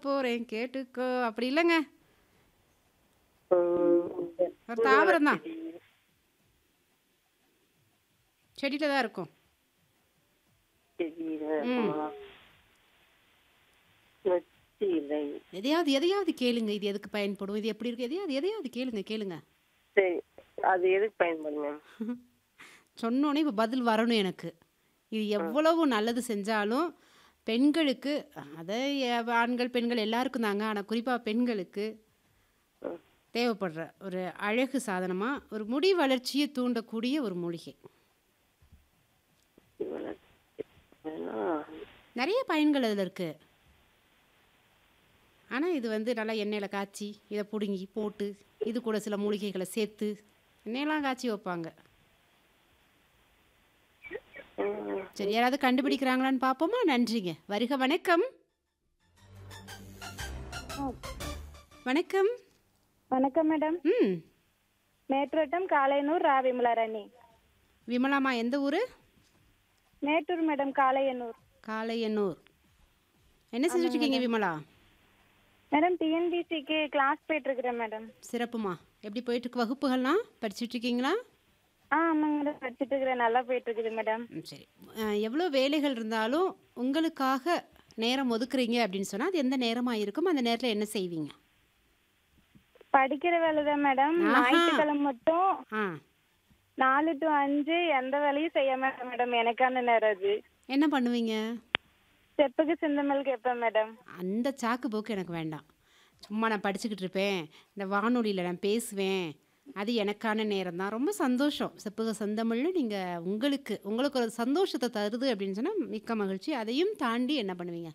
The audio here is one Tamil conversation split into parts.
போறேன் கேட்டுக்கோ அப்படி இல்லைங்க ம், ஒரு தாவரம் தான் செடியில தான் இருக்கும் தெரியல. வெற்றி இலை. எதையாவது எதையாவது கேளுங்க இது எதுக்கு பயன்படும் இது எப்படி இருக்கு எதையாவது எதையாவது கேளுங்க கேளுங்க சரி அது எதுக்கு பயன்படும் மேம் சொன்னோன்னே இப்போ பதில் வரணும் எனக்கு இது எவ்வளவு நல்லது செஞ்சாலும் பெண்களுக்கு அதை எ- ஆண்கள் பெண்கள் எல்லாருக்கும் தாங்க ஆனால் குறிப்பாக பெண்களுக்கு தேவைப்படுற ஒரு அழகு சாதனமாக ஒரு முடி வளர்ச்சியை தூண்டக்கூடிய ஒரு மூலிகை நிறைய பயன்கள் அதில் இருக்குது ஆனால் இது வந்து நல்லா எண்ணெயில் காய்ச்சி இதை பிடுங்கி போட்டு இது கூட சில மூலிகைகளை சேர்த்து எண்ணெயெல்லாம் காய்ச்சி வைப்பாங்க ம், சரி யாராவது கண்டுபிடிக்கிறாங்களான்னு பார்ப்போமா நன்றிங்க வருக வணக்கம் வணக்கம் வணக்கம் மேடம் ம் மேட்டூர்வட்டம் காளையனூர் ரா விமலாராணி விமலாமா எந்த ஊர் மேட்டூர் மேடம் காளையனூர் காளையனூர் என்ன செஞ்சுட்டு இருக்கீங்க விமலா மேடம் டிஎன்பிசிக்கு கிளாஸ் போயிட்டு இருக்கிறேன் மேடம் சிறப்புமா எப்படி போயிட்டு இருக்கு வகுப்புகள்லாம் படிச்சுட்டு இருக்கீங்களா ஆ ஆமாங்க மேடம் படிச்சுட்டு இருக்கிறேன் நல்லா போயிட்டு இருக்குது மேடம் ம், சரி அஹ், எவ்வளோ வேலைகள் இருந்தாலும் உங்களுக்காக நேரம் ஒதுக்குறீங்க அப்படின்னு சொன்னால் அது எந்த நேரமாக இருக்கும் அந்த நேரத்தில் என்ன செய்வீங்க படிக்கிற வேலை தான் மேடம் ஆஹா. ஞாயிற்றுக்கிழமை மட்டும் ஆ நாலு டு அஞ்சு எந்த வேலையும் செய்ய மாட்டேன் மேடம் எனக்கான நேரம் அது என்ன பண்ணுவீங்க செப்புக்கு சிந்தமல் கேட்பேன் மேடம் அந்த சாக்கு போக்கு எனக்கு வேண்டாம் சும்மா நான் படிச்சுக்கிட்டு இருப்பேன் இந்த வானொலியில் நான் பேசுவேன் அது எனக்கான நேரம் தான் ரொம்ப சந்தோஷம் செப்புக சந்தமிழ்னு நீங்கள் உங்களுக்கு உங்களுக்கு ஒரு சந்தோஷத்தை தருது அப்படின்னு சொன்னால் மிக்க மகிழ்ச்சி அதையும் தாண்டி என்ன பண்ணுவீங்க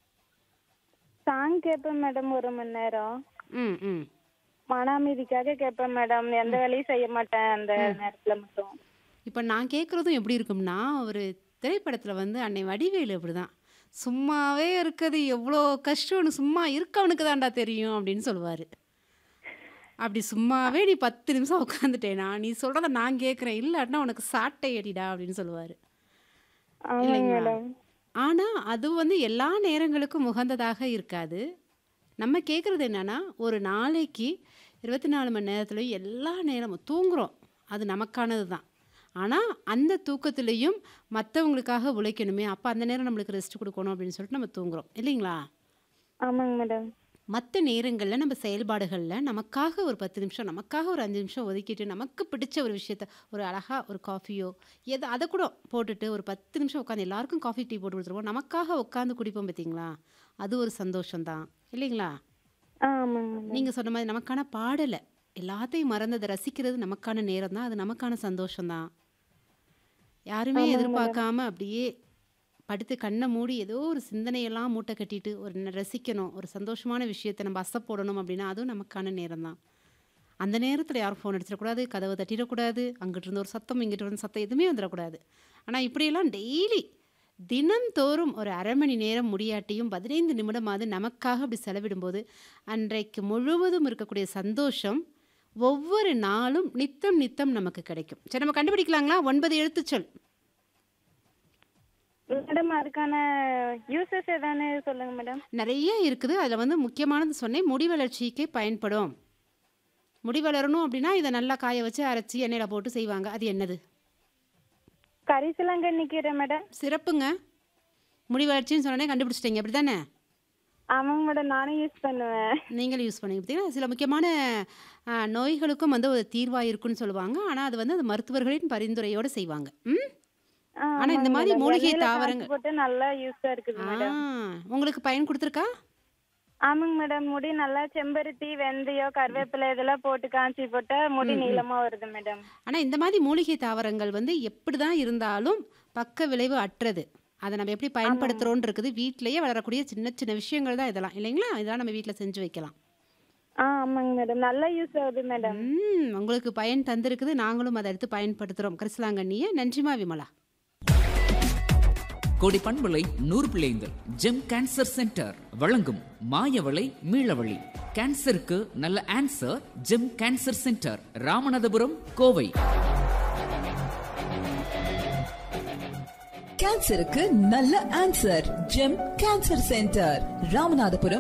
சாங் கேட்பேன் மேடம் ஒரு மணி நேரம் ம் ம் மன அமைதிக்காக கேட்பேன் மேடம் எந்த வேலையும் செய்ய மாட்டேன் அந்த நேரத்துல மட்டும் இப்போ நான் கேட்குறதும் எப்படி இருக்கும்னா ஒரு திரைப்படத்தில் வந்து அன்னை வடிவேலு அப்படி தான் சும்மாவே இருக்கிறது எவ்வளோ கஷ்டம்னு சும்மா இருக்கவனுக்கு தான்டா தெரியும் அப்படின்னு சொல்லுவார் அப்படி சும்மாவே நீ பத்து நிமிஷம் உட்காந்துட்டேனா நீ சொல்கிறத நான் கேட்குறேன் இல்லாட்டினா உனக்கு சாட்டை அடிடா அப்படின்னு சொல்லுவார் ஆமாங்க இல்லைங்களா மேடம் ஆனால் அது வந்து எல்லா நேரங்களுக்கும் உகந்ததாக இருக்காது நம்ம கேட்குறது என்னன்னா ஒரு நாளைக்கு இருபத்தி நாலு மணி நேரத்துலையும் எல்லா நேரமும் தூங்குறோம் அது நமக்கானது தான் ஆனால் அந்த தூக்கத்துலேயும் மற்றவங்களுக்காக உழைக்கணுமே அப்போ அந்த நேரம் நம்மளுக்கு ரெஸ்ட் கொடுக்கணும் அப்படின்னு சொல்லிட்டு நம்ம தூங்குறோம் இல்லைங்களா ஆமாங்க மேடம் மற்ற நேரங்களில் நம்ம செயல்பாடுகளில் நமக்காக ஒரு பத்து நிமிஷம் நமக்காக ஒரு அஞ்சு நிமிஷம் ஒதுக்கிட்டு நமக்கு பிடிச்ச ஒரு விஷயத்த ஒரு அழகாக ஒரு காஃபியோ எதை அதை கூட போட்டுட்டு ஒரு பத்து நிமிஷம் உட்காந்து எல்லாருக்கும் காஃபி டீ போட்டு கொடுத்துருவோம் நமக்காக உட்காந்து குடிப்போம் பார்த்தீங்களா அது ஒரு சந்தோஷம்தான் இல்லைங்களா ஆ ஆமாங்க மேடம் நீங்கள் சொன்ன மாதிரி நமக்கான பாடலை எல்லாத்தையும் மறந்து அதை ரசிக்கிறது நமக்கான நேரம் தான் அது நமக்கான சந்தோஷம்தான் யாருமே எதிர்பார்க்காம அப்படியே படுத்து கண்ணை மூடி ஏதோ ஒரு சிந்தனையெல்லாம் மூட்டை கட்டிட்டு ஒரு ந- ரசிக்கணும் ஒரு சந்தோஷமான விஷயத்தை நம்ம அசை போடணும் அப்படின்னா அதுவும் நமக்கான நேரம் தான் அந்த நேரத்தில் யாரும் ஃபோன் அடிச்சிடக்கூடாது கதவை தட்டிடக்கூடாது அங்கிட்டு இருந்து ஒரு சத்தம் இங்கிட்டு இருந்து சத்தம் எதுவுமே வந்துடக்கூடாது ஆனால் இப்படியெல்லாம் டெய்லி தினந்தோறும் ஒரு அரை மணி நேரம் முடியாட்டியும் பதினைந்து நிமிடமாவது நமக்காக அப்படி செலவிடும்போது அன்றைக்கு முழுவதும் இருக்கக்கூடிய சந்தோஷம் ஒவ்வொரு நாளும் நித்தம் நித்தம் நமக்கு கிடைக்கும் சரி நம்ம கண்டுபிடிக்கலாங்களா ஒன்பது எழுத்துச்சொல் மேடம் அதுக்கான யூசஸ் எதானு சொல்லுங்க மேடம் நிறைய இருக்குது அதில் வந்து முக்கியமானது சொன்னேன் முடி வளர்ச்சிக்கு பயன்படும் முடி வளரணும் அப்படின்னா இதை நல்லா காய வச்சு அரைச்சி எண்ணெயில் போட்டு செய்வாங்க அது என்னது கரிசலாங்கண்ணி கீரை மேடம் சிறப்புங்க முடி வளர்ச்சின்னு சொன்னோடனே கண்டுபிடிச்சிட்டீங்க அப்படி தானே ஆமாங்க மேடம் நானும் யூஸ் பண்ணுவேன் நீங்களும் யூஸ் பண்ணி பார்த்தீங்கன்னா சில முக்கியமான ஆ, நோய்களுக்கும் வந்து ஒரு தீர்வாக இருக்குன்னு சொல்லுவாங்க ஆனால் அது வந்து அந்த மருத்துவர்களின் பரிந்துரையோடு செய்வாங்க ம் ஆ, ஆனா இந்த ஆமாங்க மாதிரி மேடம். மூலிகை எண்ணெயில காய்ச்சி தாவரங்கள் போட்டு நல்லா யூஸா இருக்குது ஆ மேடம் உங்களுக்கு பயன் கொடுத்துருக்கா ஆமாங்க மேடம் முடி நல்லா செம்பருத்தி வெந்தயம் கருவேப்பிலை இதெல்லாம் போட்டு காய்ச்சி போட்டா முடி நீளமா வருது மேடம் ஆனால் இந்த மாதிரி மூலிகை தாவரங்கள் வந்து எப்படி தான் இருந்தாலும் பக்க விளைவு அற்றது அதை நம்ம எப்படி பயன்படுத்துகிறோன்னு இருக்குது வீட்டிலேயே வளரக்கூடிய சின்ன சின்ன விஷயங்கள் தான் இதெல்லாம் இல்லைங்களா இதெல்லாம் நம்ம வீட்டில் செஞ்சு வைக்கலாம் ஆ ஆமாங்க மேடம் நல்லா யூஸ் ஆகுது மேடம் ம் உங்களுக்கு பயன் தந்திருக்குது நாங்களும் அதை எடுத்து பயன்படுத்துகிறோம் கரிசலாங்கண்ணியை நன்றிமா விமலா கோடி பண்பலை நூறு பிள்ளைங்கள் ஜெம் கேன்சர் சென்டர் வழங்கும் மாயவளை மீளவழி கேன்சருக்கு நல்ல answer Gem cancer centre Ramanathapuram Kovai கேன்சருக்கு நல்ல answer Gem cancer centre Ramanathapuram